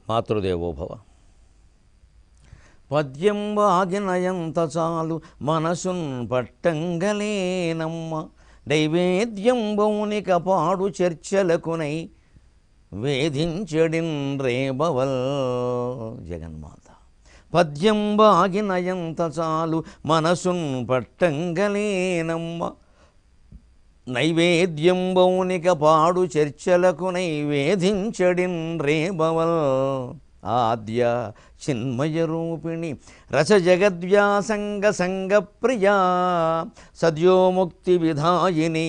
మాతృదేవోభవ పద్యం వాగినయంత చాలు మనసున్ పట్టంగలేనమ్మ నైవేద్యం బౌనిక పాడు చర్చలకునై వేధించడిన్ రేబవల్ జగన్మాత పద్యం వాగినయంత చాలు మనసున్ పట్టంగలేనమ్మ నైవేద్యం బౌనిక పాడు చర్చలకు నైవేదించడిన్ రేబవల్ ఆద్య చిన్మయ రూపిణి రస జగద్వ్యాసంగ సంగ ప్రియా సద్యోముక్తి విధాయిని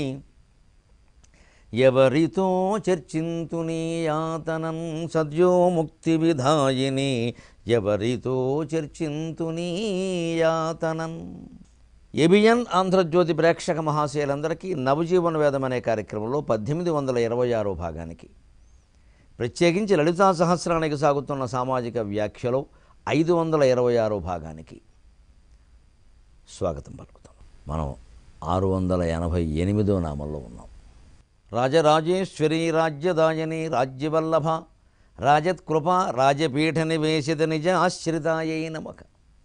ఎవరితో చర్చింతుని యాతనం సద్యోముక్తి విధాయిని ఎవరితో చర్చింతుని యాతనం ఎబియన్ ఆంధ్రజ్యోతి ప్రేక్షక మహాశయులందరికీ నవజీవన వేదం అనే కార్యక్రమంలో పద్దెనిమిది వందల ఇరవై ఆరో భాగానికి ప్రత్యేకించి లలితా సహస్రానికి సాగుతున్న సామాజిక వ్యాఖ్యలో ఐదు వందల ఇరవై ఆరో భాగానికి స్వాగతం పలుకుతాం మనం ఆరు వందల ఎనభై ఎనిమిదో నామంలో ఉన్నాం రాజరాజేశ్వరి రాజ్యదాయని రాజ్యవల్లభ రాజత్కృప రాజపీఠ నివేశిత నిజ ఆశ్రితాయై నమక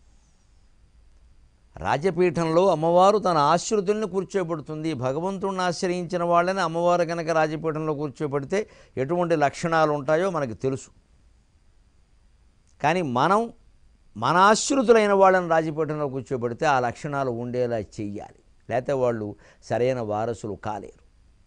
రాజపీఠంలో అమ్మవారు తన ఆశ్రితుల్ని కూర్చోబెడుతుంది భగవంతుడిని ఆశ్రయించిన వాళ్ళని అమ్మవారు కనుక రాజపీఠంలో కూర్చోబెడితే ఎటువంటి లక్షణాలు ఉంటాయో మనకు తెలుసు కానీ మనం మన ఆశ్రితులైన వాళ్ళని రాజపీఠంలో కూర్చోబెడితే ఆ లక్షణాలు ఉండేలా చెయ్యాలి లేకపోతే వాళ్ళు సరైన వారసులు కాలేరు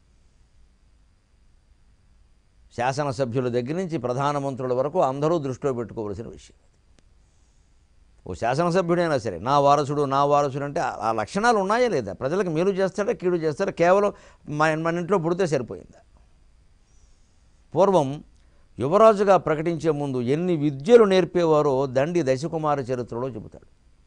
శాసనసభ్యుల దగ్గర నుంచి ప్రధానమంత్రుల వరకు అందరూ దృష్టిలో పెట్టుకోవలసిన విషయం ఓ శాసనసభ్యుడైనా సరే నా వారసుడు నా వారసుడు అంటే ఆ- ఆ లక్షణాలు ఉన్నాయా లేదా ప్రజలకు మేలు చేస్తాడా కీడు చేస్తాడా కేవలం మన మన ఇంట్లో పుడితే సరిపోయిందా పూర్వం యువరాజుగా ప్రకటించే ముందు ఎన్ని విద్యలు నేర్పేవారో దండి దశకుమార చరిత్రలో చెబుతాడు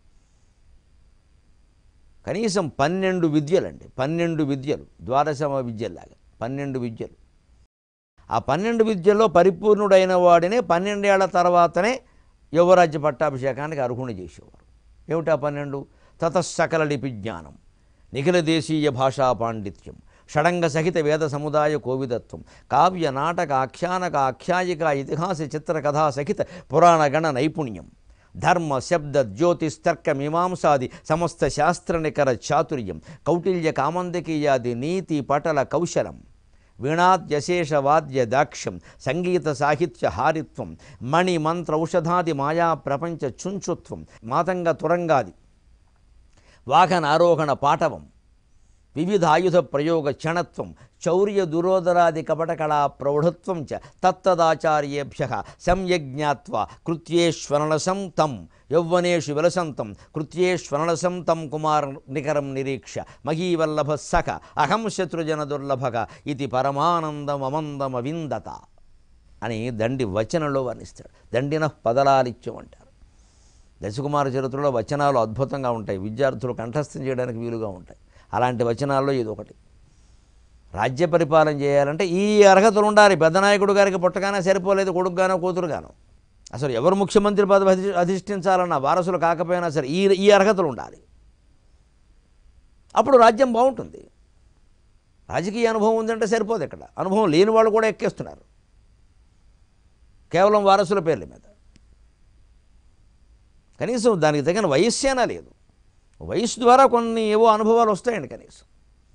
కనీసం పన్నెండు విద్యలండి పన్నెండు విద్యలు ద్వాదశమ విద్యలాగా పన్నెండు విద్యలు ఆ పన్నెండు విద్యల్లో పరిపూర్ణుడైన వాడినే పన్నెండేళ్ల తర్వాతనే యువరాజ్య పట్టాభిషేకానికి అర్హుని చేసేవారు ఏమిటా పన్నెండు తతస్సకల లిపి జ్ఞానం నిఖిల దేశీయ భాషా పాండిత్యం షడంగ సహిత వేద సముదాయ కోవిదత్వం కావ్య నాటక ఆఖ్యానక ఆఖ్యాయిక ఇతిహాస చిత్ర కథా సహిత పురాణ గణ నైపుణ్యం ధర్మ శబ్ద జ్యోతిస్తర్క మీమాంసాది సమస్త శాస్త్ర నికర చాతుర్యం కౌటిల్య కామందకీయాది నీతి పటల కౌశలం వీణాద్యశేష వాద్య దాక్ష్యం సంగీత సాహిత్య హారిత్వం మణి మంత్ర ఔషధాది మాయా ప్రపంచ చుంచుత్వం మాతంగ తురంగాది వాహన ఆరోహణ పాటవం వివిధ ఆయుధ ప్రయోగ క్షణత్వం చౌర్య దురోదరాది కపటకళా ప్రౌఢత్వం చ తత్తదాచార్యేభ్య సంయజ్ఞాత్వా కృత్యేష్వరణసం తం యౌవనేషు విలసంతం కృత్యేష్వరణసం తం కుమార నికరం నిరీక్ష మహీవల్లభ సఖ అహం శత్రుజన దుర్లభక ఇది పరమానందమమందమవిందత అని దండి వచనంలో వర్ణిస్తాడు దండిన పదలాలిత్యం అంటారు దశకుమార చరిత్రలో వచనాలు అద్భుతంగా ఉంటాయి విద్యార్థులు కంఠస్థం చేయడానికి వీలుగా ఉంటాయి అలాంటి వచనాల్లో ఇది ఒకటి రాజ్య పరిపాలన చేయాలంటే ఈ అర్హతలు ఉండాలి పెద్ద నాయకుడు గారికి పుట్టగానే సరిపోలేదు కొడుకుగానో కూతురుగానో అసలు ఎవరు ముఖ్యమంత్రి పదవి అధి అధిష్ఠించాలన్న వారసులు కాకపోయినా సరే ఈ ఈ అర్హతలు ఉండాలి అప్పుడు రాజ్యం బాగుంటుంది రాజకీయ అనుభవం ఉందంటే సరిపోదు ఇక్కడ అనుభవం లేని వాళ్ళు కూడా ఎక్కేస్తున్నారు కేవలం వారసుల పేర్ల మీద కనీసం దానికి తగిన వయస్సేనా లేదు వయస్సు ద్వారా కొన్ని ఏవో అనుభవాలు వస్తాయండి కనీసం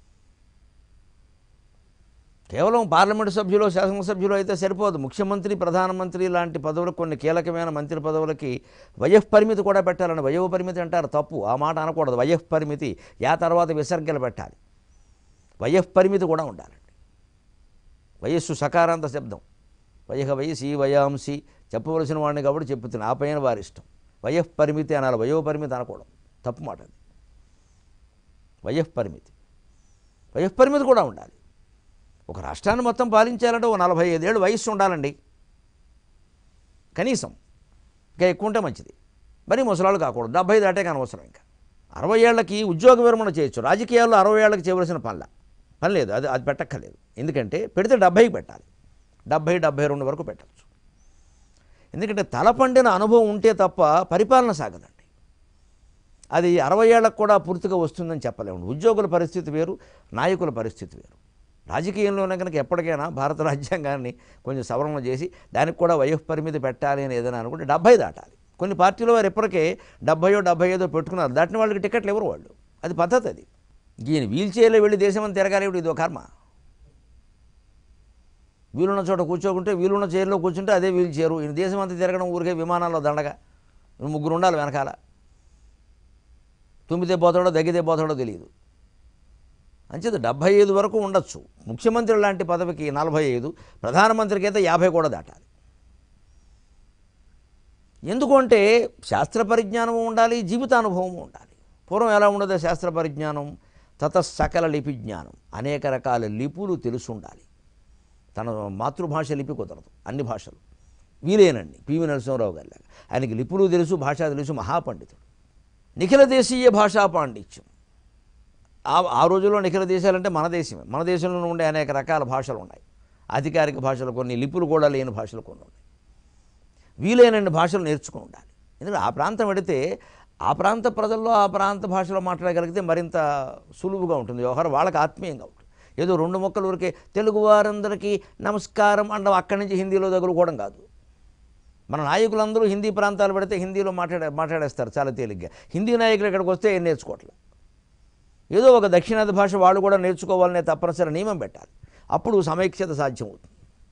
కేవలం పార్లమెంటు సభ్యులు శాసనసభ్యులు అయితే సరిపోదు ముఖ్యమంత్రి ప్రధానమంత్రి లాంటి పదవులకు కొన్ని కీలకమైన మంత్రి పదవులకి వయోపరిమితి కూడా పెట్టాలని వయోపరిమితి అంటారు తప్పు ఆ మాట అనకూడదు వయోపరిమితి యా తర్వాత విసర్గలు పెట్టాలి వయోపరిమితి కూడా ఉండాలండి వయస్సు సకారాంత శబ్దం వయహ వయసి వయాంసి చెప్పవలసిన వాడిని కాబట్టి చెప్పుతున్నా ఆ పైన వారి ఇష్టం వయోపరిమితి అనాలి వయోపరిమితి అనకూడదు తప్పు మాట అది వయోపరిమితి వయోపరిమితి కూడా ఉండాలి ఒక రాష్ట్రాన్ని మొత్తం పాలించాలంటే ఓ నలభై ఐదేళ్ళు వయస్సు ఉండాలండి కనీసం ఇంకా ఎక్కువ ఉంటే మంచిది మరి ముసలాళ్ళు కాకూడదు డెబ్బై దాటే అనవసరం ఇంకా అరవై ఏళ్ళకి ఉద్యోగ విరమణ చేయొచ్చు రాజకీయాల్లో అరవై ఏళ్ళకి చేయవలసిన పనుల పని లేదు అది అది పెట్టక్కర్లేదు ఎందుకంటే పెడితే డెబ్బైకి పెట్టాలి డెబ్బై డెబ్బై రెండు వరకు పెట్టచ్చు ఎందుకంటే తలపండిన అనుభవం ఉంటే తప్ప పరిపాలన సాగదండి అది అరవై ఏళ్ళకు కూడా పూర్తిగా వస్తుందని చెప్పలేము ఉద్యోగుల పరిస్థితి వేరు నాయకుల పరిస్థితి వేరు రాజకీయంలోనే కనుక ఎప్పటికైనా భారత రాజ్యాంగాన్ని కొంచెం సవరణ చేసి దానికి కూడా వయోపరిమితి పెట్టాలి అని ఏదైనా అనుకుంటే డెబ్బై దాటాలి కొన్ని పార్టీల వారు ఇప్పటికే డెబ్బయో డెబ్బై ఐదో పెట్టుకున్నారు దాటిన వాళ్ళకి టికెట్లు ఎవరు వాళ్ళు అది పద్ధతి అది ఈయన వీల్ చైర్లో వెళ్ళి దేశం అని తిరగాలి ఇప్పుడు ఇదో కర్మ వీలున్న చోట కూర్చోకుంటే వీలున్న చైర్లో కూర్చుంటే అదే వీల్ చైరు ఈయన దేశం అంతా తిరగడం ఊరికే విమానాల్లో దండగా ముగ్గురు ఉండాలి వెనకాల తుమ్మితే పోతాడో దగ్గితే పోతాడో తెలియదు అంచేత డెబ్భై ఐదు వరకు ఉండొచ్చు ముఖ్యమంత్రి లాంటి పదవికి నలభై ఐదు ప్రధానమంత్రికి అయితే యాభై కూడా దాటాలి ఎందుకంటే శాస్త్ర పరిజ్ఞానము ఉండాలి జీవితానుభవం ఉండాలి పూర్వం ఎలా ఉండదో శాస్త్ర పరిజ్ఞానం తత సకల లిపి జ్ఞానం అనేక రకాల లిపులు తెలుసు ఉండాలి తన మాతృభాష లిపి కుదరదు అన్ని భాషలు వీలేనండి పివి నరసింహరావు గారి లాగా ఆయనకి లిపులు తెలుసు భాష తెలుసు మహాపండితుడు నిఖిల దేశీయ భాషా పాండిత్యం ఆ ఆ రోజుల్లో నిఖిల దేశాలంటే మన దేశమే మన దేశంలో ఉండే అనేక రకాల భాషలు ఉన్నాయి అధికారిక భాషలు కొన్ని లిపులు కూడా లేని భాషలు కొన్ని ఉన్నాయి వీలైనన్ని భాషలు నేర్చుకుని ఉండాలి ఎందుకంటే ఆ ప్రాంతం వెడితే ఆ ప్రాంత ప్రజల్లో ఆ ప్రాంత భాషలో మాట్లాడగలిగితే మరింత సులువుగా ఉంటుంది వ్యవహారం వాళ్ళకి ఆత్మీయంగా ఉంటుంది ఏదో రెండు మొక్కలు ఊరికే తెలుగు వారందరికీ నమస్కారం అండం అక్కడి నుంచి హిందీలో తగులుకోవడం కాదు మన నాయకులందరూ హిందీ ప్రాంతాలు పెడితే హిందీలో మాట్లాడే మాట్లాడేస్తారు చాలా తేలిగ్గా హిందీ నాయకులు ఇక్కడికి వస్తే ఏం నేర్చుకోవట్లే ఏదో ఒక దక్షిణాది భాష వాళ్ళు కూడా నేర్చుకోవాలనే తప్పనిసరి నియమం పెట్టాలి అప్పుడు సమైక్యత సాధ్యమవుతుంది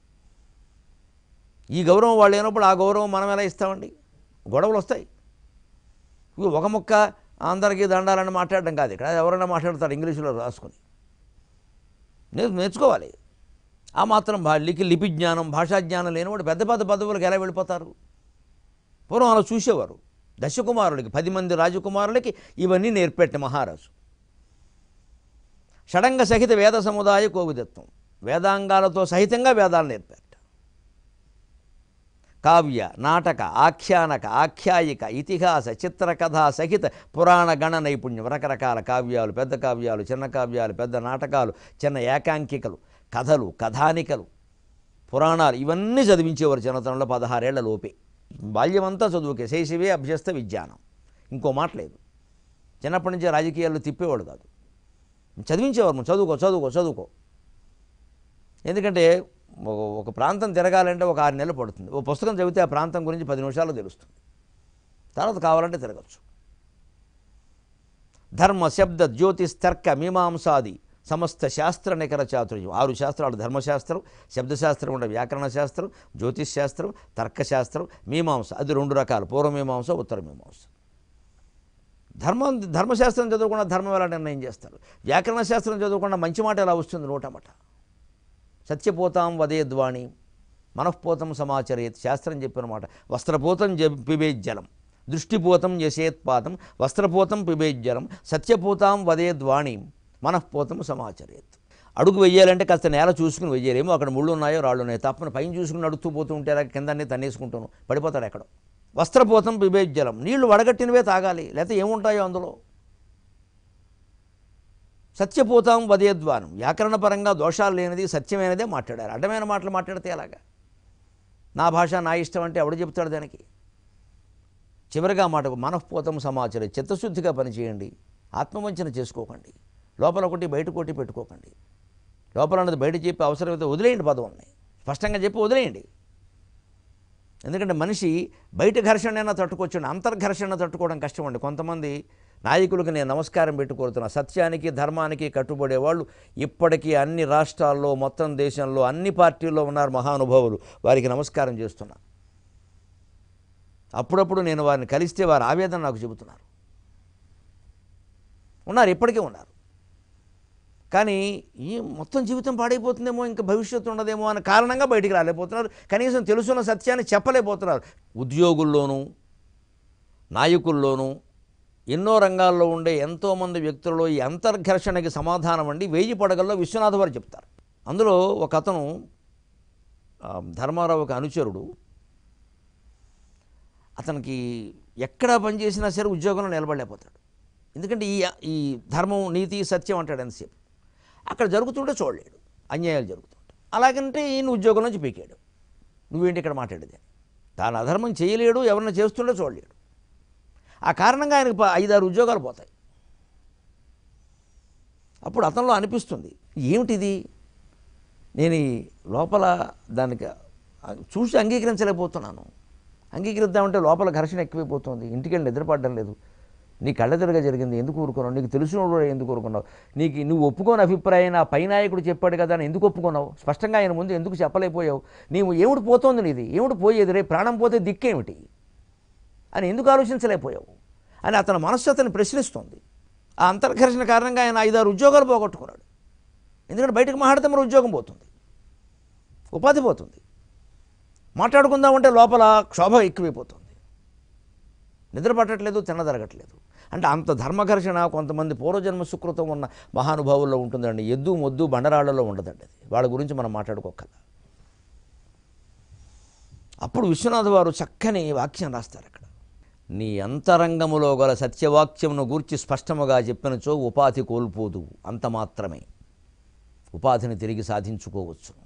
ఈ గౌరవం వాళ్ళు లేనప్పుడు ఆ గౌరవం మనం ఎలా ఇస్తామండి గొడవలు వస్తాయి ఇవి ఒక ముక్క అందరికీ దండాలని మాట్లాడడం కాదు ఇక్కడ ఎవరైనా మాట్లాడతారు ఇంగ్లీషులో రాసుకొని నేర్ నేర్చుకోవాలి ఆ మాత్రం భా లికి లిపి జ్ఞానం భాషా జ్ఞానం లేనివాడు పెద్ద పెద్ద పదవులకు ఎలా వెళ్ళిపోతారు పూర్వం అలా చూసేవారు దశకుమారులకి పది మంది రాజకుమారులకి ఇవన్నీ నేర్పెట్ట మహారాజు షడంగ సహిత వేద సముదాయ కోవిదత్వం వేదాంగాలతో సహితంగా వేదాలు నేర్పారట కావ్య నాటక ఆఖ్యానక ఆఖ్యాయిక ఇతిహాస చిత్రకథ సహిత పురాణ గణ నైపుణ్యం రకరకాల కావ్యాలు పెద్ద కావ్యాలు చిన్న కావ్యాలు పెద్ద నాటకాలు చిన్న ఏకాంకికలు కథలు కథానికలు పురాణాలు ఇవన్నీ చదివించేవారు చిన్నతనంలో పదహారేళ్ల లోపే బాల్యమంతా చదువుకే శైశవే అభ్యస్త విజ్ఞానం ఇంకో మాట లేదు చిన్నప్పటి నుంచే రాజకీయాల్లో తిప్పేవాడు కాదు చదివించేవారు "నువ్వు చదువుకో చదువుకో చదువుకో ఎందుకంటే ఒక- ఒక ప్రాంతం తిరగాలంటే ఒక ఆరు నెలలు పడుతుంది ఓ పుస్తకం చదివితే ఆ ప్రాంతం గురించి పది నిమిషాల్లో తెలుస్తుంది తర్వాత కావాలంటే తిరగచ్చు ధర్మ శబ్ద జ్యోతిష్ తర్క మీమాంసాది సమస్త శాస్త్ర నికర చాతుర్యం ఆరు శాస్త్రాలు ధర్మశాస్త్రం శబ్దశాస్త్రం ఉండే వ్యాకరణ శాస్త్రం జ్యోతిష్ శాస్త్రం తర్కశాస్త్రం మీమాంస అది రెండు రకాలు పూర్వమీమాంస ఉత్తర మీమాంస ధర్మం ధర్మశాస్త్రం చదువుకుండా ధర్మం ఎలా నిర్ణయం చేస్తారు వ్యాకరణ శాస్త్రం చదువుకుండా మంచి మాట ఎలా వస్తుంది నోటమాట సత్యపోతాం వదేద్వాణి మనఃపోతం సమాచరేత్ శాస్త్రం చెప్పిన మాట వస్త్రపోతం జ పిబేజ్జలం దృష్టిపోతం యశేత్పాతం వస్త్రపోతం పిబేజ్జలం సత్యపోతాం వదేద్వాణి మనఃపోతం సమాచరేత్ అడుగు వెయ్యాలంటే కాస్త నేల చూసుకుని వెయ్యాలేమో అక్కడ ముళ్ళు ఉన్నాయో రాళ్ళు ఉన్నాయో తప్పని పైన చూసుకుని నడుస్తూ పోతూ ఉంటే అలా కిందనే తన్నేసుకుంటాను పడిపోతాడు ఎక్కడో వస్త్రపోతం పిబేజ్జలం నీళ్లు వడగట్టినవే తాగాలి లేకపోతే ఏముంటాయో అందులో సత్యపోతాం వదేద్వానం వ్యాకరణపరంగా దోషాలు లేనిది సత్యమైనదే మాట్లాడారు అడ్డమైన మాటలు మాట్లాడితే ఎలాగా నా భాష నా ఇష్టం అంటే ఎవడు చెప్తాడు దానికి చివరిగా మాటకు మనఃపోతం సమాచారం చిత్తశుద్ధిగా పనిచేయండి ఆత్మవంచన చేసుకోకండి లోపల ఒకటి బయట ఒకటి పెట్టుకోకండి లోపల అన్నది బయట చెప్పి అవసరమైతే వదిలేయండి పదవుల్ని స్పష్టంగా చెప్పి వదిలేయండి ఎందుకంటే మనిషి బయట ఘర్షణైనా తట్టుకోవచ్చు అంతర్ఘర్షణ తట్టుకోవడం కష్టం అండి కొంతమంది నాయకులకు నేను నమస్కారం పెట్టుకోరుతున్నా సత్యానికి ధర్మానికి కట్టుబడే వాళ్ళు ఇప్పటికీ అన్ని రాష్ట్రాల్లో మొత్తం దేశంలో అన్ని పార్టీల్లో ఉన్నారు మహానుభావులు వారికి నమస్కారం చేస్తున్నా అప్పుడప్పుడు నేను వారిని కలిస్తే వారి ఆవేదన నాకు చెబుతున్నారు ఉన్నారు ఇప్పటికే ఉన్నారు కానీ ఈ మొత్తం జీవితం పాడైపోతుందేమో ఇంకా భవిష్యత్తు ఉండదేమో అన్న కారణంగా బయటికి రాలేకపోతున్నారు కనీసం తెలుసున్న సత్యాన్ని చెప్పలేకపోతున్నారు ఉద్యోగుల్లోనూ నాయకుల్లోనూ ఎన్నో రంగాల్లో ఉండే ఎంతోమంది వ్యక్తులలో ఈ అంతర్ఘర్షణకి సమాధానం అండి వెయ్యి పడగల్లో విశ్వనాథ వారు చెప్తారు అందులో ఒక అతను ఆ, ధర్మారావుకి అనుచరుడు అతనికి ఎక్కడ పనిచేసినా సరే ఉద్యోగంలో నిలబడలేకపోతాడు ఎందుకంటే ఈ ఈ ధర్మం నీతి సత్యం అంటాడు ఎంతసేపు అక్కడ జరుగుతుంటే చూడలేడు అన్యాయాలు జరుగుతుంటాయి అలాగంటే ఈయన ఉద్యోగం నుంచి పీకాడు నువ్వేంటి ఇక్కడ మాట్లాడేది అని తాను అధర్మం చేయలేడు ఎవరిని చేస్తుంటే చూడలేడు ఆ కారణంగా ఆయనకు ప- ఐదారు ఉద్యోగాలు పోతాయి అప్పుడు అతనిలో అనిపిస్తుంది ఏమిటిది నేను ఈ లోపల దానికి చూసి అంగీకరించలేకపోతున్నాను అంగీకరిద్దామంటే లోపల ఘర్షణ ఎక్కువైపోతుంది ఇంటికి వెళ్ళి నిద్రపడడం లేదు నీ కళ్ళెదురుగా జరిగింది ఎందుకు ఊరుకున్నావు నీకు తెలిసినోడు ఎందుకు ఊరుకున్నావు నీకు నువ్వు ఒప్పుకోని అభిప్రాయం ఆ పై నాయకుడు చెప్పాడు కదా అని ఎందుకు ఒప్పుకున్నావు స్పష్టంగా ఆయన ముందు ఎందుకు చెప్పలేకపోయావు నీవు ఏమిటి పోతోంది నీది ఏమిటి పోయేది రే ప్రాణం పోతే దిక్కేమిటి అని ఎందుకు ఆలోచించలేకపోయావు అని అతని మనస్సు అతను ప్రశ్నిస్తుంది ఆ అంతర్ఘర్షణ కారణంగా ఆయన ఐదారు ఉద్యోగాలు పోగొట్టుకున్నాడు ఎందుకంటే బయటకు మాట్లాడితే మరి ఉద్యోగం పోతుంది ఉపాధి పోతుంది మాట్లాడుకుందామంటే లోపల క్షోభ ఎక్కువైపోతుంది నిద్ర పట్టట్లేదు తినదరగట్లేదు అంటే అంత ధర్మఘర్షణ కొంతమంది పూర్వజన్మ సుకృతం ఉన్న మహానుభావుల్లో ఉంటుందండి ఎద్దు మొద్దు బండరాళ్లలో ఉండదండి అది వాళ్ళ గురించి మనం మాట్లాడుకోకల అప్పుడు విశ్వనాథ వారు చక్కని వాక్యం రాస్తారు అక్కడ నీ అంతరంగములో గల సత్యవాక్యమును గూర్చి స్పష్టముగా చెప్పినచో ఉపాధి కోల్పోదు అంత మాత్రమే ఉపాధిని తిరిగి సాధించుకోవచ్చును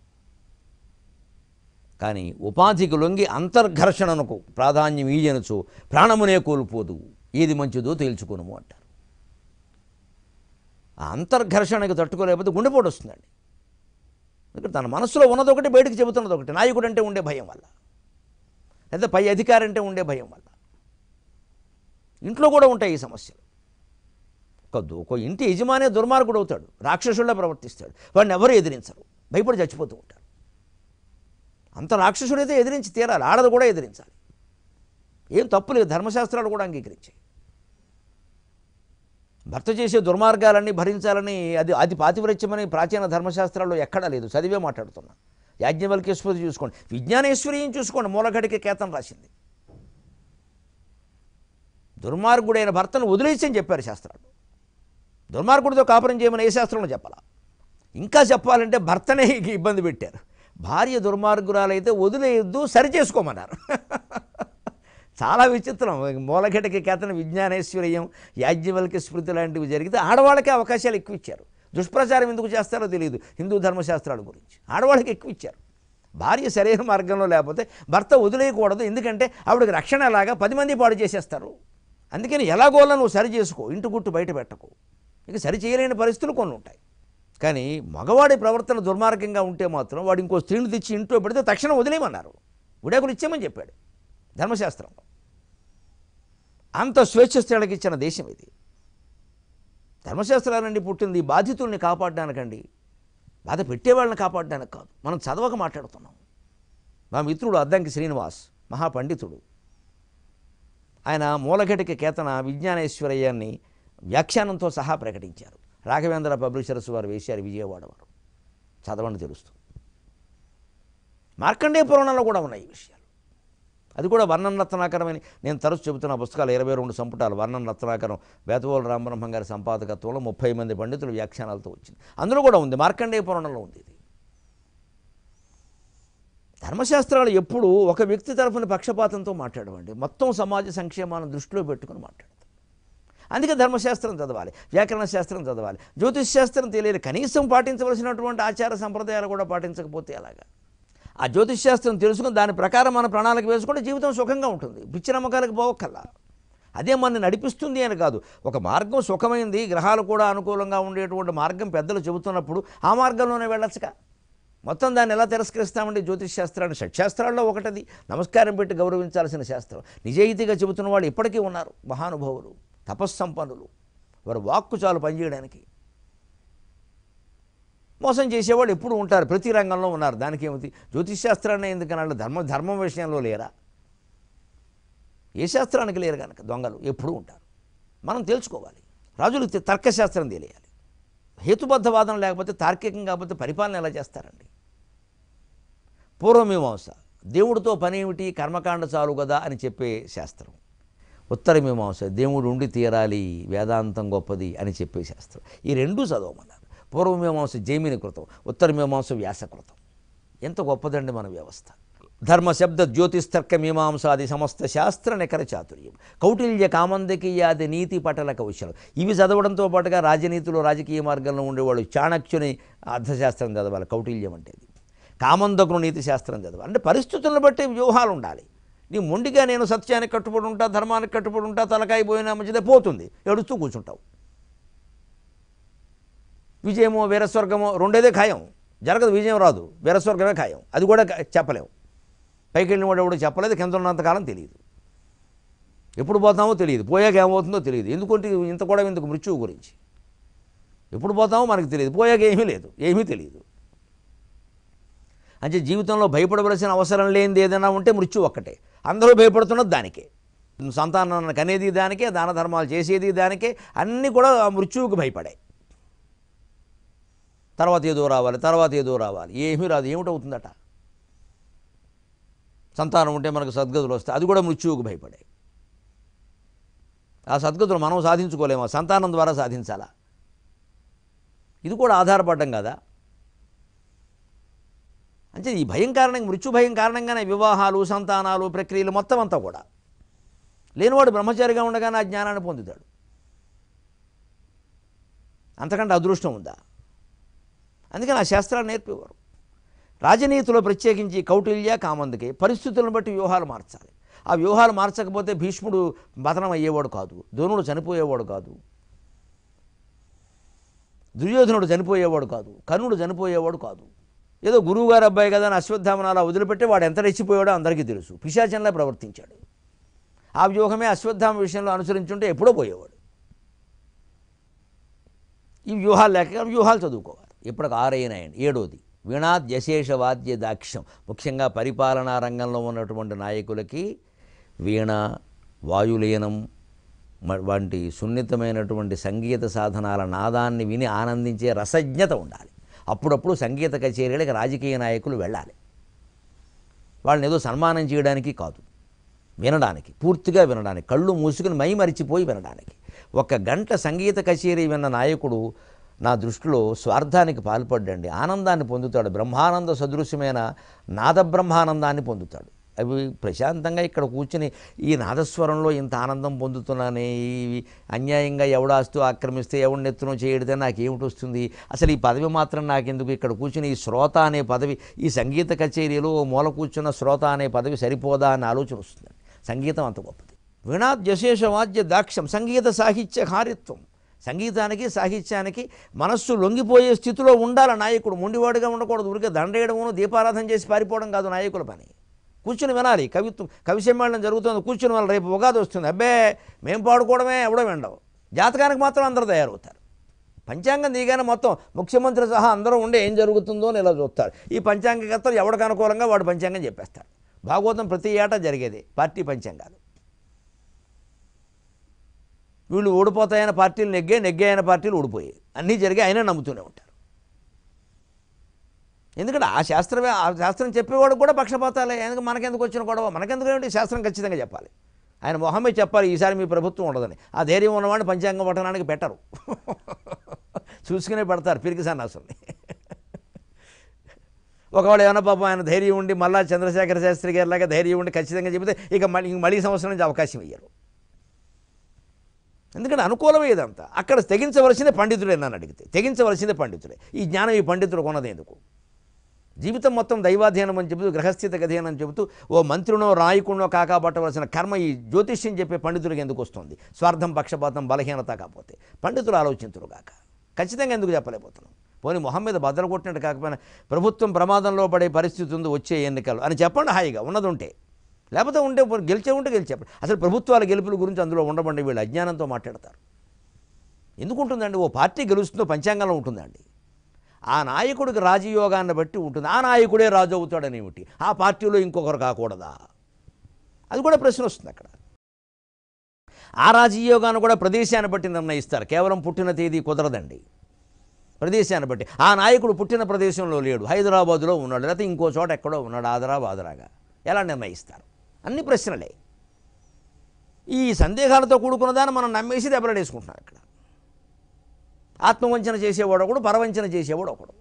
కానీ ఉపాధికి లొంగి అంతర్ఘర్షణకు ప్రాధాన్యం ఈయనచో ప్రాణమునే కోల్పోదు ఏది మంచిదో తేల్చుకోను అంటారు ఆ అంతర్ఘర్షణకి తట్టుకోలేకపోతే గుండెపోటు వస్తుందండి ఎందుకంటే తన మనసులో ఉన్నది ఒకటి బయటకు చెబుతున్నది ఒకటి నాయకుడు అంటే ఉండే భయం వల్ల లేదా పై అధికారి అంటే ఉండే భయం వల్ల ఇంట్లో కూడా ఉంటాయి ఈ సమస్యలు ఒక దు- ఒక ఇంటి యజమానే దుర్మార్గుడు అవుతాడు రాక్షసుల్లా ప్రవర్తిస్తాడు వాడిని ఎవరు ఎదిరించరు భయపడి చచ్చిపోతూ ఉంటారు అంత రాక్షసుడైతే ఎదిరించి తీరాలి ఆడది కూడా ఎదిరించాలి ఏం తప్పు లేదు ధర్మశాస్త్రాలు కూడా అంగీకరించాయి భర్త చేసే దుర్మార్గాలన్నీ భరించాలని అది అది పాతివ్రత్యమని ప్రాచీన ధర్మశాస్త్రాల్లో ఎక్కడా లేదు చదివే మాట్లాడుతున్నా యాజ్ఞవల్కేశ్వరి చూసుకోండి విజ్ఞానేశ్వరియం చూసుకోండి మూలగడికి కేతం రాసింది దుర్మార్గుడైన భర్తను వదిలేసి అని చెప్పారు శాస్త్రాలు దుర్మార్గుడితో కాపురం చేయమని ఏ శాస్త్రంలో చెప్పాలా ఇంకా చెప్పాలంటే భర్తనే ఇబ్బంది పెట్టారు భార్య దుర్మార్గురాలైతే వదిలేయొద్దు సరి చేసుకోమన్నారు చాలా విచిత్రం మూలఘటకి కేతన విజ్ఞానేశ్వర్యం యాజ్ఞవల్కి స్మృతి లాంటివి జరిగితే ఆడవాళ్ళకే అవకాశాలు ఎక్కువ ఇచ్చారు దుష్ప్రచారం ఎందుకు చేస్తారో తెలియదు హిందూ ధర్మశాస్త్రాల గురించి ఆడవాళ్ళకి ఎక్కువ ఇచ్చారు భార్య సరైన మార్గంలో లేకపోతే భర్త వదిలేయకూడదు ఎందుకంటే ఆవిడకి రక్షణ లాగా పది మంది పాడు చేసేస్తారు అందుకని ఎలాగోలా నువ్వు సరి చేసుకో ఇంటి గుట్టు బయట పెట్టకు ఇక సరి చేయలేని పరిస్థితులు కొన్ని ఉంటాయి కానీ మగవాడి ప్రవర్తన దుర్మార్గంగా ఉంటే మాత్రం వాడు ఇంకో స్త్రీని తెచ్చి ఇంట్లో పెడితే తక్షణం వదిలేయమన్నారు విడాకులు ఇచ్చామని చెప్పాడు ధర్మశాస్త్రంలో అంత స్వేచ్ఛ స్త్రీలకు ఇచ్చిన దేశం ఇది ధర్మశాస్త్రాలండి పుట్టింది బాధితుల్ని కాపాడడానికండి బాధ పెట్టేవాళ్ళని కాపాడడానికి కాదు మనం చదవక మాట్లాడుతున్నాం మా మిత్రుడు అద్దంకి శ్రీనివాస్ మహాపండితుడు ఆయన మూలఘటిక కేతన విజ్ఞానేశ్వరయ్యాన్ని వ్యాఖ్యానంతో సహా ప్రకటించారు రాఘవేంద్ర పబ్లిషర్స్ వారు వేశారు విజయవాడ వారు చదవండి తెలుస్తుంది మార్కండేయ పురాణంలో కూడా ఉన్నాయి ఈ విషయాలు అది కూడా వర్ణన రత్నాకరమని నేను తరచు చెబుతున్న పుస్తకాలు ఇరవై రెండు సంపుటాలు వర్ణన రత్నాకరం వేతవోలు రామబ్రహ్మం గారి సంపాదకత్వంలో ముప్పై మంది పండితులు వ్యాఖ్యానాలతో వచ్చింది అందులో కూడా ఉంది మార్కండేయ పురాణంలో ఉంది ఇది ధర్మశాస్త్రాలు ఎప్పుడూ ఒక వ్యక్తి తరఫున పక్షపాతంతో మాట్లాడవండి మొత్తం సమాజ సంక్షేమాన్ని దృష్టిలో పెట్టుకుని మాట్లాడతారు అందుకే ధర్మశాస్త్రం చదవాలి వ్యాకరణ శాస్త్రం చదవాలి జ్యోతిష్ శాస్త్రం తెలియదు కనీసం పాటించవలసినటువంటి ఆచార సంప్రదాయాలు కూడా పాటించకపోతే ఎలాగా ఆ జ్యోతిష్ శాస్త్రం తెలుసుకుని దాని ప్రకారం మన ప్రణాళిక వేసుకుంటే జీవితం సుఖంగా ఉంటుంది పిచ్చి నమ్మకాలకు పోవక్కల్లా అదే మన నడిపిస్తుంది అని కాదు ఒక మార్గం సుఖమైంది గ్రహాలు కూడా అనుకూలంగా ఉండేటువంటి మార్గం పెద్దలు చెబుతున్నప్పుడు ఆ మార్గంలోనే వెళ్ళొచ్చుగా మొత్తం దాన్ని ఎలా తిరస్కరిస్తామండి జ్యోతిష్ శాస్త్రాన్ని షట్శాస్త్రాల్లో ఒకటది నమస్కారం పెట్టి గౌరవించాల్సిన శాస్త్రం నిజాయితీగా చెబుతున్న వాళ్ళు ఇప్పటికీ ఉన్నారు మహానుభావులు తపస్సంపన్నులు వారు వాక్కు చాలు పనిచేయడానికి మోసం చేసేవాళ్ళు ఎప్పుడు ఉంటారు ప్రతి రంగంలో ఉన్నారు దానికి ఏమిటి జ్యోతిష్ శాస్త్రాన్ని ఎందుకన్నా ధర్మ ధర్మం విషయంలో లేరా ఏ శాస్త్రానికి లేరు కనుక దొంగలు ఎప్పుడూ ఉంటారు మనం తెలుసుకోవాలి రాజులకు తె- తర్కశాస్త్రం తెలియాలి హేతుబద్ధవాదం లేకపోతే తార్కికం కాకపోతే పరిపాలన ఎలా చేస్తారండి పూర్వమీమాంస దేవుడితో పని ఏమిటి కర్మకాండ చాలు కదా అని చెప్పే శాస్త్రం ఉత్తరమీమాంస దేవుడు ఉండి తీరాలి వేదాంతం గొప్పది అని చెప్పే శాస్త్రం ఈ రెండూ చదవమన్నారు పూర్వమీమాంస జైమిని కృతం ఉత్తరమీమాంస వ్యాసకృతం ఎంత గొప్పదండి మన వ్యవస్థ ధర్మ శబ్ద జ్యోతిస్తర్క మీమాంసాది సమస్త శాస్త్ర నికర చాతుర్యం కౌటిల్య కామందకీయాది నీతి పటల కౌశలం ఇవి చదవడంతో పాటుగా రాజనీతిలో రాజకీయ మార్గంలో ఉండేవాళ్ళు చాణక్యుని అర్థశాస్త్రం చదవాలి కౌటిల్యం అంటే ఇది కామందకును నీతి శాస్త్రం చదవాలి అంటే పరిస్థితులను బట్టి వ్యూహాలు ఉండాలి నీ మొండిగా నేను సత్యానికి కట్టుబడి ఉంటా ధర్మానికి కట్టుబడి ఉంటా తలకాయ పోయినా మంచిదే పోతుంది ఏడుస్తూ కూర్చుంటావు విజయమో వీరస్వర్గమో రెండేదే ఖాయం జరగదు విజయం రాదు వీరస్వర్గమే ఖాయం అది కూడా క- చెప్పలేం పైకి వెళ్ళిన వాడు ఎవడు చెప్పలేదు కింద ఉన్నంతకాలం తెలియదు ఎప్పుడు పోతామో తెలియదు పోయాక ఏమవుతుందో తెలియదు ఎందుకంటే ఇంత కూడా ఎందుకు మృత్యువు గురించి ఎప్పుడు పోతామో మనకు తెలియదు పోయాక ఏమీ లేదు ఏమీ తెలియదు అంటే జీవితంలో భయపడవలసిన అవసరం లేనిది ఏదైనా ఉంటే మృత్యు ఒక్కటే అందరూ భయపడుతున్నది దానికే సంతానాన్ని కనేది దానికే దాన ధర్మాలు చేసేది దానికే అన్నీ కూడా ఆ మృత్యువుకు భయపడాయి తర్వాత ఏదో రావాలి తర్వాత ఏదో రావాలి ఏమీ రాదు ఏమిటవుతుందట సంతానం ఉంటే మనకు సద్గతులు వస్తాయి అది కూడా మృత్యువుకు భయపడాయి ఆ సద్గతులు మనం సాధించుకోలేమా సంతానం ద్వారా సాధించాలా ఇది కూడా ఆధారపడ్డం కదా అంటే ఈ భయం కారణంగా మృత్యు భయం కారణంగానే వివాహాలు సంతానాలు ప్రక్రియలు మొత్తం అంతా కూడా లేనివాడు బ్రహ్మచారిగా ఉండగానే ఆ జ్ఞానాన్ని పొందుతాడు అంతకంటే అదృష్టం ఉందా అందుకని ఆ శాస్త్రాలు నేర్పేవారు రాజనీతిలో ప్రత్యేకించి కౌటిల్య కామందుకే పరిస్థితులను బట్టి వ్యూహాలు మార్చాలి ఆ వ్యూహాలు మార్చకపోతే భీష్ముడు పతనం అయ్యేవాడు కాదు ద్రోణుడు చనిపోయేవాడు కాదు దుర్యోధనుడు చనిపోయేవాడు కాదు కర్ణుడు చనిపోయేవాడు కాదు ఏదో గురువుగారు అబ్బాయి కదా అని అశ్వత్థామను అలా వదిలిపెట్టి వాడు ఎంత రెచ్చిపోయాడో అందరికీ తెలుసు పిశాచంలా ప్రవర్తించాడు ఆ వ్యూహమే అశ్వత్థామ విషయంలో అనుసరించుంటే ఎప్పుడో పోయేవాడు ఈ వ్యూహాలు లేక వ్యూహాలు చదువుకోవాలి ఇప్పటికి ఆరైనాయండి ఏడోది వీణాద్ యశేష వాద్య దాక్ష్యం ముఖ్యంగా పరిపాలనా రంగంలో ఉన్నటువంటి నాయకులకి వీణ వాయులీనం మ- వంటి సున్నితమైనటువంటి సంగీత సాధనాల నాదాన్ని విని ఆనందించే రసజ్ఞత ఉండాలి అప్పుడప్పుడు సంగీత కచేరీలకు రాజకీయ నాయకులు వెళ్ళాలి వాళ్ళని ఏదో సన్మానం చేయడానికి కాదు వినడానికి పూర్తిగా వినడానికి కళ్ళు మూసుకుని మై మరిచిపోయి వినడానికి ఒక గంట సంగీత కచేరీ విన్న నాయకుడు నా దృష్టిలో స్వార్థానికి పాల్పడ్డండి ఆనందాన్ని పొందుతాడు బ్రహ్మానంద సదృశ్యమైన నాద బ్రహ్మానందాన్ని పొందుతాడు అవి ప్రశాంతంగా ఇక్కడ కూర్చుని ఈ నాదస్వరంలో ఇంత ఆనందం పొందుతున్నానే ఈ అన్యాయంగా ఎవడాస్తూ ఆక్రమిస్తే ఎవడినెత్తునో చేయడితే నాకేమిటి వస్తుంది అసలు ఈ పదవి మాత్రం నాకెందుకు ఇక్కడ కూర్చుని ఈ శ్రోత అనే పదవి ఈ సంగీత కచేరీలో ఓ మూల కూర్చున్న శ్రోత అనే పదవి సరిపోదా అనే ఆలోచన వస్తుంది సంగీతం అంత గొప్పది వీణాద్ యశేష వాద్య దాక్ష్యం సంగీత సాహిత్య కారిత్వం సంగీతానికి సాహిత్యానికి మనస్సు లొంగిపోయే స్థితిలో ఉండాలి నాయకుడు మొండివాడుగా ఉండకూడదు ఊరికే దండేయడమును దీపారాధన చేసి పారిపోవడం కాదు నాయకుల పని కూర్చుని వినాలి కవిత్వం కవి సమ్మేళనం జరుగుతుంది కూర్చుని వాళ్ళు రేపు ఉగాది వస్తుంది అబ్బే మేము పాడుకోవడమే ఎవడో వినడం జాతకానికి మాత్రం అందరూ తయారవుతారు పంచాంగం దిగానే మొత్తం ముఖ్యమంత్రి సహా అందరూ ఉండి ఏం జరుగుతుందో అని ఇలా చూస్తారు ఈ పంచాంగకర్తలు ఎవరికి అనుకూలంగా వాడు పంచాంగం చెప్పేస్తారు భాగవతం ప్రతి ఏటా జరిగేది పార్టీ పంచాంగాలు వీళ్ళు ఓడిపోతాయన్న పార్టీలు నెగ్గే నెగ్గాయన పార్టీలు ఓడిపోయాయి అన్నీ జరిగాయి అయినా నమ్ముతూనే ఉంటారు ఎందుకంటే ఆ శాస్త్రమే ఆ శాస్త్రం చెప్పేవాడు కూడా పక్షపాతాలే ఎందుకు మనకెందుకు వచ్చిన గొడవ మనకెందుకు ఏంటి శాస్త్రం ఖచ్చితంగా చెప్పాలి ఆయన మొహమే చెప్పాలి ఈసారి మీ ప్రభుత్వం ఉండదని ఆ ధైర్యం ఉన్నవాడిని పంచాంగం పట్టడానికి పెట్టరు చూసుకునే పెడతారు పిరికి సన్నాసుల్ని ఒకవేళ ఏమైనా పాపం ఆయన ధైర్యం ఉండి మళ్ళా చంద్రశేఖర శాస్త్రి గారిలాగా ధైర్యం ఉండి ఖచ్చితంగా చెబితే ఇక మళ్ళీ ఇంక మళ్ళీ సంవత్సరం నుంచి అవకాశం ఇయ్యరు ఎందుకంటే అనుకూలమే ఇదంతా అక్కడ తెగించవలసిందే పండితుడే నన్ను అడిగితే తెగించవలసిందే పండితుడే ఈ జ్ఞానం ఈ పండితుడు కొన్నది ఎందుకు జీవితం మొత్తం దైవాధ్యయనం అని చెబుతూ గ్రహస్థిత గధీనం అని చెబుతూ ఓ మంత్రినో రాయకుడినో కాకాపట్టవలసిన కర్మ ఈ జ్యోతిష్యం చెప్పే పండితుడికి ఎందుకు వస్తుంది స్వార్థం పక్షపాతం బలహీనత కాకపోతే పండితులు ఆలోచించరు కాక ఖచ్చితంగా ఎందుకు చెప్పలేకపోతున్నాం పోనీ మొహం మీద బద్దలు కొట్టినట్టు కాకపోయినా ప్రభుత్వం ప్రమాదంలో పడే పరిస్థితి ఉంది వచ్చే ఎన్నికలు అని చెప్పండి హాయిగా ఉన్నది ఉంటే లేకపోతే ఉంటే పోనీ గెలిచే ఉంటే గెలిచే అసలు ప్రభుత్వాల గెలుపుల గురించి అందులో ఉండబండి వీళ్ళు అజ్ఞానంతో మాట్లాడతారు ఎందుకు ఉంటుందండి ఓ పార్టీ గెలుస్తుందో పంచాంగంలో ఉంటుందండి ఆ నాయకుడికి రాజయోగాన్ని బట్టి ఉంటుంది ఆ నాయకుడే రాజు అవుతాడనేమిటి ఆ పార్టీలో ఇంకొకరు కాకూడదా అది కూడా ప్రశ్న వస్తుంది అక్కడ ఆ రాజయోగాన్ని కూడా ప్రదేశాన్ని బట్టి నిర్ణయిస్తారు కేవలం పుట్టిన తేదీ కుదరదండి ప్రదేశాన్ని బట్టి ఆ నాయకుడు పుట్టిన ప్రదేశంలో లేడు హైదరాబాదులో ఉన్నాడు లేకపోతే ఇంకో చోట ఎక్కడో ఉన్నాడు ఆదరా బాదరాగా ఎలా నిర్ణయిస్తారు అన్ని ప్రశ్నలే ఈ సందేహాలతో కూడుకున్నదాన్ని మనం నమ్మేసి దెబ్బలాడేసుకుంటున్నాం ఇక్కడ ఆత్మవంచన చేసేవాడు ఒకడు పరవంచన చేసేవాడు ఒకడు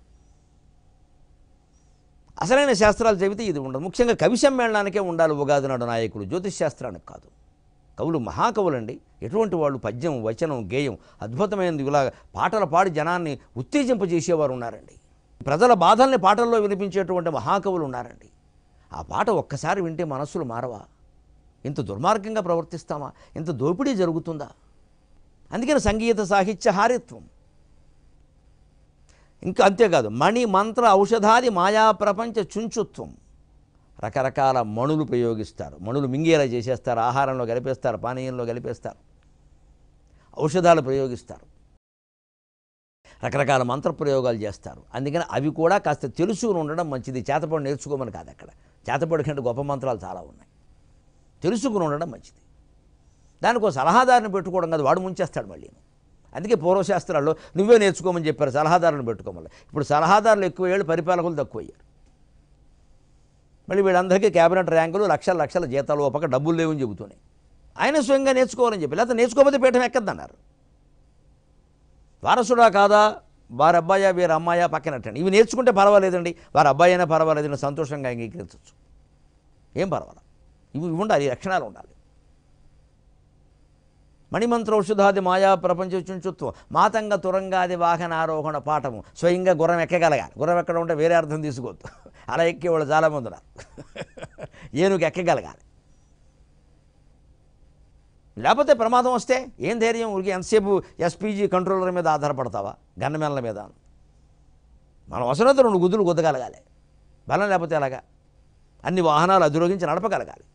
అసలైన శాస్త్రాలు చెబితే ఇది ఉండదు ముఖ్యంగా కవి సమ్మేళనానికే ఉండాలి ఉగాది నాడు నాయకుడు జ్యోతిష్ శాస్త్రానికి కాదు కవులు మహాకవులండి ఎటువంటి వాళ్ళు పద్యం వచనం గేయం అద్భుతమైనది ఇలా పాటలు పాడి జనాన్ని ఉత్తేజింపజేసేవారు ఉన్నారండి ప్రజల బాధల్ని పాటల్లో వినిపించేటువంటి మహాకవులు ఉన్నారండి ఆ పాట ఒక్కసారి వింటే మనస్సులు మారవా ఇంత దుర్మార్గంగా ప్రవర్తిస్తామా ఇంత దోపిడీ జరుగుతుందా అందుకని సంగీత సాహిత్య హారిత్వం ఇంకా అంతేకాదు మణి మంత్ర ఔషధాది మాయా ప్రపంచ చుంచుత్వం రకరకాల మణులు ప్రయోగిస్తారు మణులు మింగేలా చేసేస్తారు ఆహారంలో కలిపేస్తారు పానీయంలో కలిపేస్తారు ఔషధాలు ప్రయోగిస్తారు రకరకాల మంత్ర ప్రయోగాలు చేస్తారు అందుకని అవి కూడా కాస్త తెలుసుకుని ఉండడం మంచిది చేతపడి నేర్చుకోమని కాదు అక్కడ చేతపడి కంటే గొప్ప మంత్రాలు చాలా ఉన్నాయి తెలుసుకుని ఉండడం మంచిది దానికి ఒక సలహాదారుని పెట్టుకోవడం కాదు వాడు ముంచేస్తాడు మళ్ళీ అందుకే పూర్వశాస్త్రాల్లో నువ్వే నేర్చుకోమని చెప్పారు సలహాదారుని పెట్టుకోమని ఇప్పుడు సలహాదారులు ఎక్కువ ఏళ్ళు పరిపాలకులు తక్కువ అయ్యారు మళ్ళీ వీళ్ళందరికీ క్యాబినెట్ ర్యాంకులు లక్షల లక్షల జీతాలు ఒక పక్క డబ్బులు లేవని చెబుతున్నాయి ఆయన స్వయంగా నేర్చుకోవాలని చెప్పి లేకపోతే నేర్చుకోకపోతే పీఠం ఎక్కద్దన్నారు వారసుడా కాదా వారి అబ్బాయా వీరి అమ్మాయా పక్కనట్టండి ఇవి నేర్చుకుంటే పర్వాలేదండి వారి అబ్బాయి అయినా పర్వాలేదని సంతోషంగా అంగీకరించవచ్చు ఏం పర్వాలేదు ఇవి ఇవి ఉండాలి ఈ లక్షణాలు ఉండాలి మణిమంత్రౌషధాది మాయా ప్రపంచ చుంచుత్వం మాతంగ తురంగాది వాహనారోహణ పాఠము స్వయంగా గుర్రం ఎక్కగలగాలి గుర్రం ఎక్కడ ఉంటే వేరే అర్థం తీసుకోవద్దు అలా ఎక్కేవాళ్ళు చాలామంది ఉన్నారు ఏనుగు ఎక్కగలగాలి లేకపోతే ప్రమాదం వస్తే ఏం ధైర్యం ఊరికి ఎంతసేపు ఎస్పీజీ కంట్రోలర్ మీద ఆధారపడతావా గన్నమెల్ల మీద మనం అవసరమైతే రెండు గుద్దులు గుద్దగలగాలి బలం లేకపోతే ఎలాగా అన్ని వాహనాలు అధిరోగించి నడపగలగాలి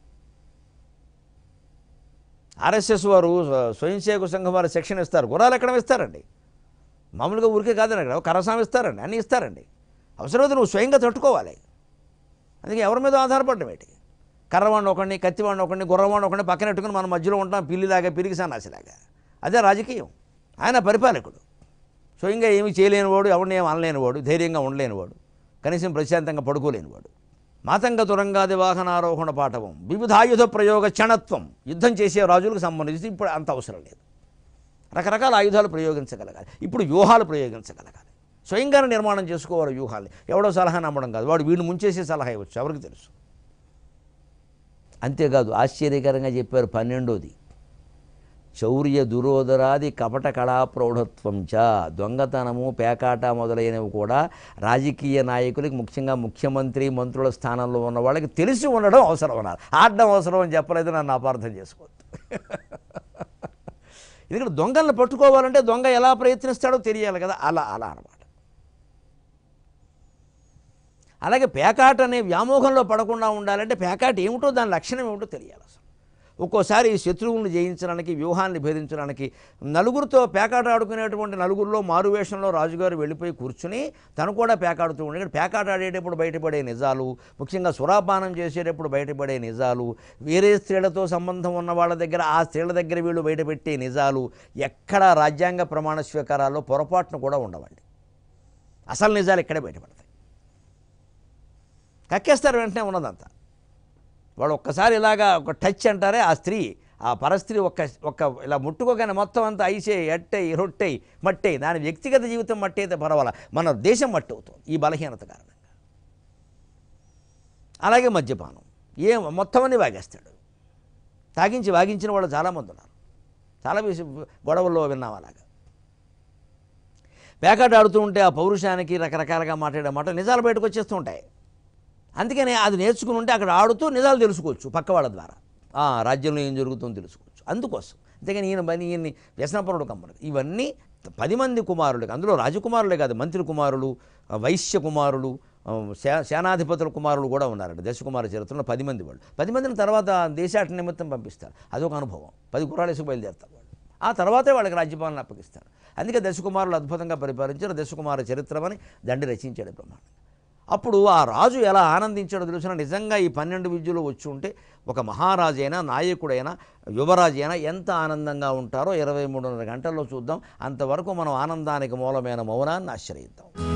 ఆర్ఎస్ఎస్ వారు స్వ- స్వయం సేవక సంఘం వారు శిక్షణ ఇస్తారు గుర్రాలు ఎక్కడ ఇస్తారండి మామూలుగా ఊరికే కాదని అక్కడ కరసాం ఇస్తారండి అన్నీ ఇస్తారండి అవసరమైతే నువ్వు స్వయంగా తట్టుకోవాలి అందుకే ఎవరి మీద ఆధారపడడం ఏంటి కర్రవాడిని ఒకడిని కత్తివాడిని ఒకడిని గుర్రవాడిని ఒకడిని పక్కన పెట్టుకుని మన మధ్యలో ఉంటాం పిల్లిలాగా పిరిగి సన్నాసిలాగా అదే రాజకీయం ఆయన పరిపాలకుడు స్వయంగా ఏమీ చేయలేనివాడు ఎవరిని ఏం అనలేనివాడు ధైర్యంగా ఉండలేనివాడు కనీసం ప్రశాంతంగా పడుకోలేనివాడు మాతంగ తురంగాది వాహనారోహణ పాఠవం వివిధాయుధ ప్రయోగ క్షణత్వం యుద్ధం చేసే రాజులకు సంబంధించి ఇప్పుడు అంత అవసరం లేదు రకరకాల ఆయుధాలు ప్రయోగించగలగాలి ఇప్పుడు వ్యూహాలు ప్రయోగించగలగాలి స్వయంగానే నిర్మాణం చేసుకోవాలి వ్యూహాలు ఎవడో సలహా నమ్మడం కాదు వాడు వీడిని ముంచేసే సలహా ఇవ్వచ్చు ఎవరికి తెలుసు అంతేకాదు ఆశ్చర్యకరంగా చెప్పారు పన్నెండోది శౌర్య దురోదరాది కపట కళా ప్రౌఢత్వం చ దొంగతనము పేకాట మొదలైనవి కూడా రాజకీయ నాయకులకి ముఖ్యంగా ముఖ్యమంత్రి మంత్రుల స్థానంలో ఉన్న వాళ్ళకి తెలిసి ఉండడం అవసరం అన్నారు ఆడడం అవసరం అని చెప్పలేదు నన్ను అపార్థం చేసుకోవద్దు ఎందుకంటే దొంగలను పట్టుకోవాలంటే దొంగ ఎలా ప్రయత్నిస్తాడో తెలియాలి కదా అలా అలా అనమాట అలాగే పేకాట అనే వ్యామోహంలో పడకుండా ఉండాలంటే పేకాట ఏమిటో దాని లక్షణం ఏమిటో తెలియాలి అసలు ఒక్కోసారి శత్రువులను జయించడానికి వ్యూహాన్ని భేదించడానికి నలుగురితో పేకాట ఆడుకునేటువంటి నలుగురిలో మారువేషంలో రాజుగారు వెళ్ళిపోయి కూర్చుని తను కూడా పేకాడుతూ ఉండే పేకాట ఆడేటప్పుడు బయటపడే నిజాలు ముఖ్యంగా సురాపానం చేసేటప్పుడు బయటపడే నిజాలు వేరే స్త్రీలతో సంబంధం ఉన్న వాళ్ళ దగ్గర ఆ స్త్రీల దగ్గర వీళ్ళు బయటపెట్టే నిజాలు ఎక్కడా రాజ్యాంగ ప్రమాణ స్వీకారాల్లో పొరపాటును కూడా ఉండవండి అసలు నిజాలు ఇక్కడే బయటపడతాయి కక్కేస్తారు వెంటనే ఉన్నదంతా వాడు ఒక్కసారి ఇలాగా ఒక టచ్ అంటారే ఆ స్త్రీ ఆ పరస్త్రీ ఒక్క ఒక్క ఇలా ముట్టుకోగానే మొత్తం అంతా ఐసే ఎట్టై రొట్టై మట్టై దాని వ్యక్తిగత జీవితం మట్టి అయితే పర్వాలా మన దేశం మట్టి అవుతుంది ఈ బలహీనత కారణంగా అలాగే మద్యపానం ఏ మొత్తం అన్ని వాగేస్తాడు తాగించి వాగించిన వాళ్ళు చాలామంది ఉన్నారు చాలా విష గొడవల్లో విన్నాం అలాగా పేకాట ఆడుతూ ఉంటే ఆ పౌరుషానికి రకరకాలుగా మాట్లాడే మాటలు నిజాలు బయటకు వచ్చేస్తూ ఉంటాయి అందుకనే అది నేర్చుకుని ఉంటే అక్కడ ఆడుతూ నిజాలు తెలుసుకోవచ్చు పక్క వాళ్ళ ద్వారా ఆ, రాజ్యంలో ఏం జరుగుతుందో తెలుసుకోవచ్చు అందుకోసం అంతేగాని ఈయన పని ఈయన్ని వ్యసనపరుడు కమ్మడు ఇవన్నీ పది మంది కుమారులు అందులో రాజకుమారులే కాదు మంత్రి కుమారులు ఆ, వైశ్య కుమారులు ఆ, శే- సేనాధిపతుల కుమారులు కూడా ఉన్నారండి దశకుమార చరిత్రలో పది మంది వాళ్ళు పది మందిని తర్వాత దేశాట నిమిత్తం పంపిస్తారు అదొక అనుభవం పది కురాలేసి బయలుదేరుతారు వాళ్ళు ఆ తర్వాతే వాళ్ళకి రాజ్యపాలన అప్పగిస్తారు అందుకే దశకుమారులు అద్భుతంగా పరిపాలించారు దశకుమార చరిత్రమని దండి రచించాడు బ్రహ్మాండం అప్పుడు ఆ రాజు ఎలా ఆనందించాడో తెలిసిన నిజంగా ఈ పన్నెండు విద్యలు వచ్చి ఉంటే ఒక మహారాజైనా నాయకుడైనా యువరాజు అయినా ఎంత ఆనందంగా ఉంటారో ఇరవై మూడున్నర గంటల్లో చూద్దాం అంతవరకు మనం ఆనందానికి మూలమైన మౌనాన్ని ఆశ్రయిద్దాం